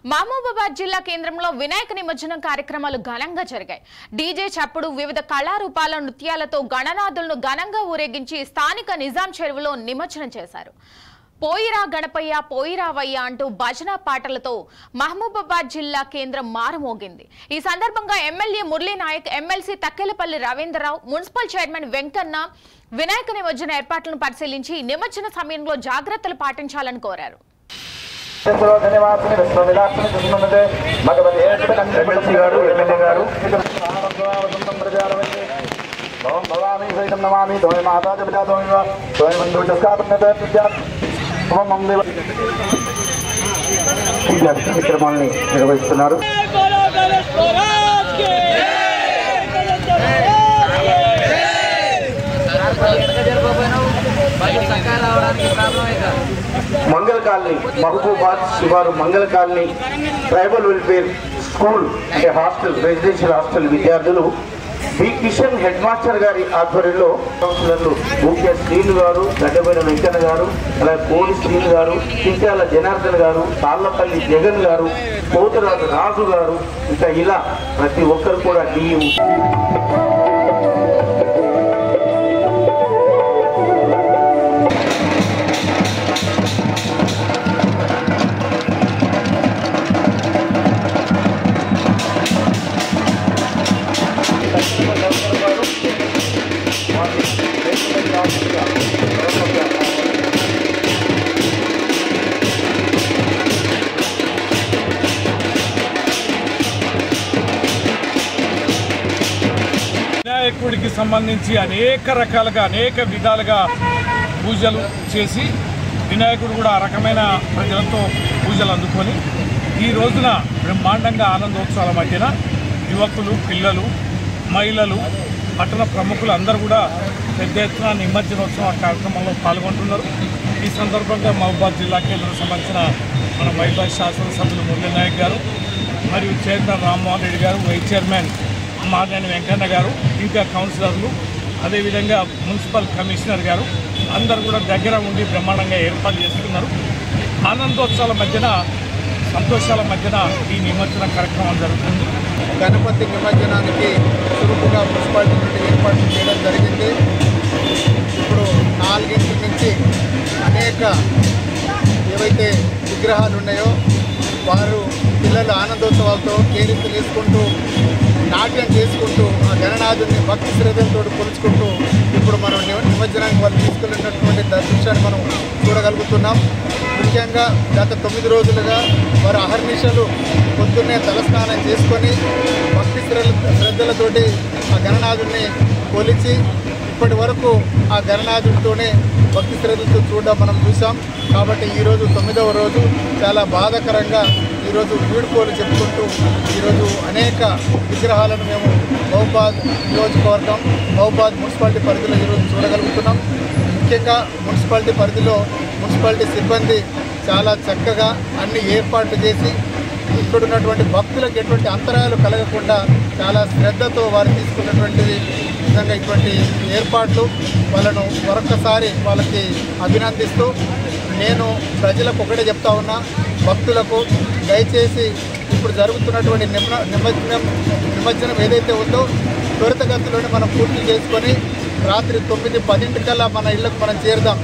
మహబూబాబాద్ జిల్లా కేంద్రంలో వినాయక నిమజ్జనం కార్యక్రమాలు ఘనంగా జరిగాయి డీజే చప్పుడు వివిధ కళారూపాల నృత్యాలతో గణనాథులను ఘనంగా ఊరేగించి స్థానిక నిజాం చెరువులో నిమజ్జనం చేశారు పోయిరా గణపయ్య పోయిరావయ్య అంటూ భజన పాటలతో మహబూబాబాద్ జిల్లా కేంద్రం మారుమోగింది ఈ సందర్భంగా MLA Murali Naik MLC Takkelapalli Ravindrarao municipal chairman Venkanna Vinayaka నిమజ్జన ఏర్పాట్లను పరిశీలించి నిమజ్జన సమయంలో జాగ్రత్తలు పాటించాలని కోరారు ఎమ్మెల్సీ గారు ఎమ్మెల్యే గారు భవామి సైతం నమామి తోయ మాతా జపజా తోయ తోయ బంధు చస్కాపన్నత విద్యాత్ ఓం దేవ ఈ కార్యక్రమాల్ని నిర్వహిస్తున్నారు बोलो गणेश महाराज की మంగళ కాలనీ మహబూబాద్ శివారు Mangala colony tribal welfare school అంటే హాస్టల్ రెసిడెన్షియల్ హాస్టల్ విద్యార్థులు బి కిషన్ హెడ్ మాస్టర్ గారి ఆధ్వర్యంలో కౌన్సిలర్లు ముఖ్య శ్రీలు గారు గడ్డబైన వెంకన్న గారు అలాగే పోలీస్ శ్రీలు గారు చించాల జనార్దన్ గారు తాళ్లపల్లి జగన్ గారు పోతురాజు రాజు గారు ఇంకా ఇలా ప్రతి ఒక్కరు కూడా డియు వినాయకుడికి సంబంధించి అనేక రకాలుగా అనేక విధాలుగా పూజలు చేసి వినాయకుడు కూడా ఆ రకమైన ప్రజలతో పూజలు అందుకొని ఈ రోజున బ్రహ్మాండంగా ఆనందోత్సవాల మధ్యన యువకులు పిల్లలు మహిళలు పట్టణ ప్రముఖులు అందరూ కూడా పెద్ద ఎత్తున నిమజ్జనోత్సవ కార్యక్రమంలో పాల్గొంటున్నారు ఈ సందర్భంగా మహబూబాద్ జిల్లా కేంద్రం సంబంధించిన మన మహిళా శాసనసభ్యులు మురళీ నాయక్ గారు మరియు చైర్మన్ రామ్మోహన్ రెడ్డి గారు వైస్ చైర్మన్ మాదినేని వెంకన్న గారు ఇంకా కౌన్సిలర్లు అదేవిధంగా మున్సిపల్ కమిషనర్ గారు అందరు కూడా దగ్గర ఉండి బ్రహ్మాండంగా ఏర్పాటు చేస్తున్నారు ఆనందోత్సవాల మధ్యన సంతోషాల మధ్యన ఈ నిమజ్జన కార్యక్రమం జరుగుతుంది గణపతి నిమజ్జనానికి చురుకుగా మున్సిపాలిటీ నుండి ఏర్పాట్లు చేయడం జరిగింది ఇప్పుడు నాలుగింటి నుంచి అనేక ఏవైతే విగ్రహాలు ఉన్నాయో వారు పిల్లలు ఆనందోత్సవాలతో కేరింతలు వేసుకుంటూ నాట్యం చేసుకుంటూ ఆ గణనాథుని భక్తి శ్రద్ధలతో కొలుచుకుంటూ ఇప్పుడు మనం నిమ- నిమజ్జనానికి వాళ్ళు తీసుకెళ్ళినటువంటి దృశ్యాన్ని మనం చూడగలుగుతున్నాం ముఖ్యంగా గత తొమ్మిది రోజులుగా వారు అహర్నిశలు పొద్దున్నే తలస్నానం చేసుకొని భక్తి శ్రద్ధ శ్రద్ధలతోటి ఆ గణనాథుని కొలిచి ఇప్పటి వరకు ఆ గణనాథుడితోనే భక్తి శ్రద్ధలతో చూడడం మనం చూసాం కాబట్టి ఈరోజు తొమ్మిదవ రోజు చాలా బాధాకరంగా ఈరోజు వీడుకోలు చెప్పుకుంటూ ఈరోజు అనేక విగ్రహాలను మేము మహబాద్ నియోజకవర్గం మహబాద్ మున్సిపాలిటీ పరిధిలో ఈరోజు చూడగలుగుతున్నాం ముఖ్యంగా మున్సిపాలిటీ పరిధిలో మున్సిపాలిటీ సిబ్బంది చాలా చక్కగా అన్ని ఏర్పాట్లు చేసి ఇక్కడ ఉన్నటువంటి భక్తులకు ఎటువంటి అంతరాయాలు కలగకుండా చాలా శ్రద్ధతో వారు తీసుకున్నటువంటి నిజంగా ఇటువంటి ఏర్పాట్లు వాళ్ళను మరొకసారి వాళ్ళకి అభినందిస్తూ నేను ప్రజలకు ఒకటే చెప్తా ఉన్నా భక్తులకు దయచేసి ఇప్పుడు జరుగుతున్నటువంటి నిమ్న నిమజ్జనం నిమజ్జనం ఏదైతే ఉందో త్వరితగతిలోనే మనం పూర్తి చేసుకొని రాత్రి తొమ్మిది పదింటికల్లా మన ఇళ్ళకు మనం చేరుదాం